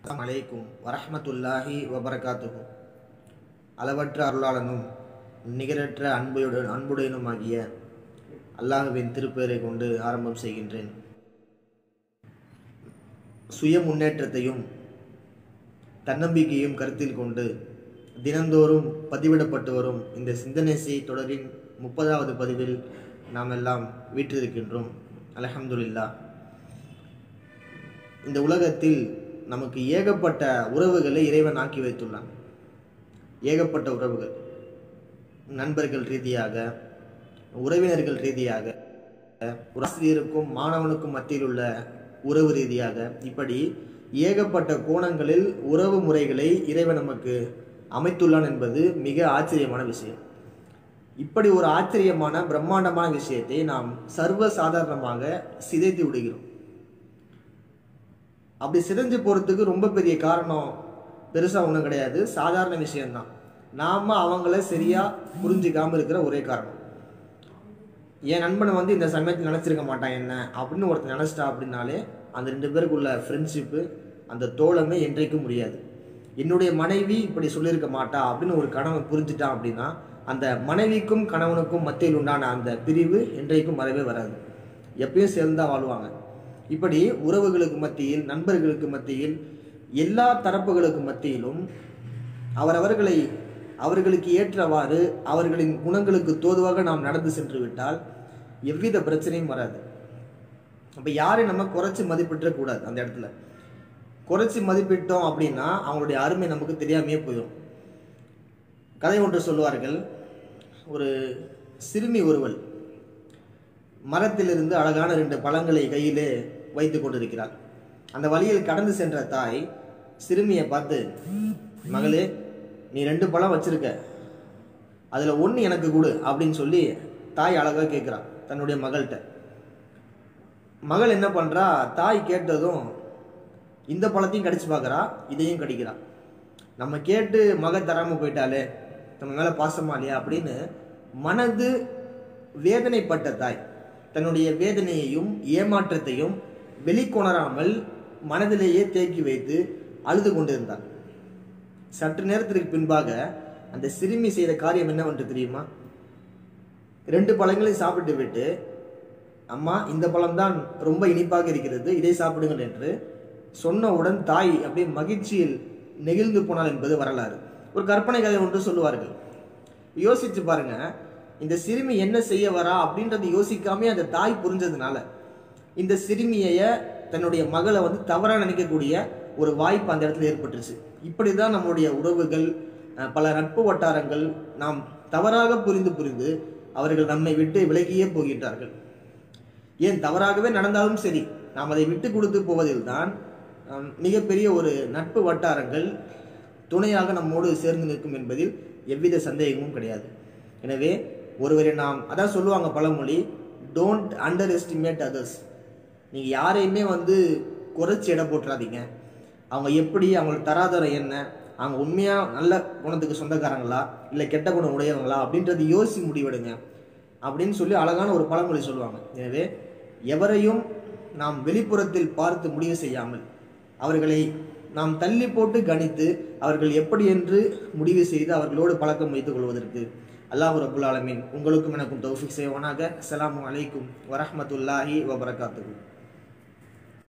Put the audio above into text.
அஸ்ஸலாமு அலைக்கும் வரஹ்மத்துல்லாஹி வபரகாத்துஹு அளவற்ற அருளாளனும் நிகரற்ற அன்புடன் அன்புடையனும் ஆகிய அல்லாஹுவின் திருப்பெயரை கொண்டு ஆரம்பம் செய்கின்றேன் சுய முன்னேற்றத்தையும் தன்னம்பிக்கையும் கருத்தில் கொண்டு தினந்தோறும் பதிவிடப்பட்டு வரும் இந்த சிந்தனை செய் தொடரின் முப்பதாவது பதிவில் நாம் எல்லாம் வீற்றிருக்கின்றோம் அல்ஹம்துலில்லாஹ் இந்த உலகத்தில் நமக்கு ஏகப்பட்ட உறவுகளை இறைவன் ஆக்கி வைத்துள்ளான் ஏகப்பட்ட உறவுகள் நண்பர்கள் ரீதியாக உறவினர்கள் ரீதியாக ஒரு ஆசிரியருக்கும் மாணவனுக்கும் மத்தியில் உள்ள உறவு ரீதியாக இப்படி ஏகப்பட்ட கோணங்களில் உறவு முறைகளை இறைவன் நமக்கு அமைத்துள்ளான் என்பது மிக ஆச்சரியமான விஷயம் இப்படி ஒரு ஆச்சரியமான பிரம்மாண்டமான விஷயத்தை நாம் சர்வ சாதாரணமாக சிதைத்து விடுகிறோம் அப்படி சிதைஞ்சு போகிறதுக்கு ரொம்ப பெரிய காரணம் பெருசாக ஒன்றும் கிடையாது சாதாரண விஷயம்தான் நாம் அவங்கள சரியாக புரிஞ்சிக்காமல் இருக்கிற ஒரே காரணம் என் நண்பனை வந்து இந்த சமயத்தில் நினச்சிருக்க மாட்டான் என்ன அப்படின்னு ஒருத்தர் நினச்சிட்டா அப்படின்னாலே அந்த ரெண்டு பேருக்குள்ள ஃப்ரெண்ட்ஷிப்பு அந்த தோழமை என்றைக்கும் முடியாது என்னுடைய மனைவி இப்படி சொல்லியிருக்க மாட்டா அப்படின்னு ஒரு கணவன் புரிஞ்சுட்டான் அப்படின்னா அந்த மனைவிக்கும் கணவனுக்கும் மத்தியில் உண்டான அந்த பிரிவு என்றைக்கும் வரவே வராது எப்பயும் சேர்ந்தா வாழ்வாங்க இப்படி உறவுகளுக்கு மத்தியில் நண்பர்களுக்கு மத்தியில் எல்லா தரப்புகளுக்கு மத்தியிலும் அவரவர்களை அவர்களுக்கு ஏற்றவாறு அவர்களின் குணங்களுக்கு தோதுவாக நாம் நடந்து சென்று விட்டால் எவ்வித பிரச்சனையும் வராது அப்போ யாரையும் நம்ம குறைச்சி மதிப்பிட்டுறக்கூடாது அந்த இடத்துல குறைச்சி மதிப்பிட்டோம் அப்படின்னா அவங்களுடைய அருமை நமக்கு தெரியாமையே போயிடும் கதை ஒன்று சொல்லுவார்கள் ஒரு சிறுமி ஒருவள் மரத்திலிருந்து அழகான ரெண்டு பழங்களை கையிலே வைத்து கொண்டிருக்கிறார் அந்த வழியில் கடந்து சென்ற தாய் சிறுமியை பார்த்து மகளே நீ ரெண்டு பழம் வச்சிருக்க அதில் ஒன்று எனக்கு கொடு அப்படின்னு சொல்லி தாய் அழகாக கேட்குறான் தன்னுடைய மகள்கிட்ட மகள் என்ன பண்ணுறா தாய் கேட்டதும் இந்த பழத்தையும் கடிச்சு பார்க்குறா இதையும் கடிக்கிறா நம்ம கேட்டு மக தராமல் போயிட்டாலே நம்ம மேலே பாசமா இல்லையா அப்படின்னு மனது வேதனைப்பட்ட தாய் தன்னுடைய வேதனையையும் ஏமாற்றத்தையும் வெளிக்கொணராமல் மனதிலேயே தேக்கி வைத்து அழுது கொண்டிருந்தார் சற்று நேரத்திற்கு பின்பாக அந்த சிறுமி செய்த காரியம் என்னவென்று தெரியுமா ரெண்டு பழங்களையும் சாப்பிட்டு விட்டு அம்மா இந்த பழம்தான் ரொம்ப இனிப்பாக இருக்கிறது இதை சாப்பிடுங்கள் என்று சொன்னவுடன் தாய் அப்படியே மகிழ்ச்சியில் நெகிழ்ந்து போனாள் என்பது வரலாறு ஒரு கற்பனை கதை ஒன்று சொல்லுவார்கள் யோசிச்சு பாருங்க இந்த சிறுமி என்ன செய்ய வரா அப்படின்றத யோசிக்காமே அந்த தாய் புரிஞ்சதுனால இந்த சிறுமியைய தன்னுடைய மகளை வந்து தவறா நினைக்கக்கூடிய ஒரு வாய்ப்பு அந்த இடத்துல ஏற்பட்டுருச்சு இப்படிதான் நம்முடைய உறவுகள் பல நட்பு வட்டாரங்கள் நாம் தவறாக புரிந்து புரிந்து அவர்கள் நம்மை விட்டு விலகியே போகின்றார்கள் ஏன் தவறாகவே நடந்தாலும் சரி நாம் அதை விட்டு கொடுத்து போவதில் தான் மிகப்பெரிய ஒரு நட்பு வட்டாரங்கள் துணையாக நம்மோடு சேர்ந்து நிற்கும் என்பதில் எவ்வித சந்தேகமும் கிடையாது எனவே ஒருவரை நாம் அதான் சொல்லுவாங்க பழமொழி டோன்ட் அண்டர் எஸ்டிமேட் அதர்ஸ் நீங்கள் யாரையுமே வந்து குறைச்சி எடை போட்டுறாதீங்க அவங்க எப்படி அவங்களுக்கு தராதரம் என்ன அவங்க உண்மையாக நல்ல குணத்துக்கு சொந்தக்காரங்களா இல்லை கெட்ட குணம் உடையவங்களா அப்படின்றது யோசி முடிவெடுங்க அப்படின்னு சொல்லி அழகான ஒரு பழமொழி சொல்லுவாங்க எனவே எவரையும் நாம் வெளிப்புறத்தில் பார்த்து முடிவு செய்யாமல் அவர்களை நாம் தள்ளி போட்டு கணித்து அவர்கள் எப்படி என்று முடிவு செய்து அவர்களோடு பழக்கம் வைத்துக் கொள்வதற்கு அல்லாஹ் ரபுல் ஆலமீன் உங்களுக்கும் எனக்கும் தௌஃபிக் செய்வானாக அஸ்ஸலாமு அலைக்கும் வரஹமத்துல்லாஹி வபரகாத்துக்கும்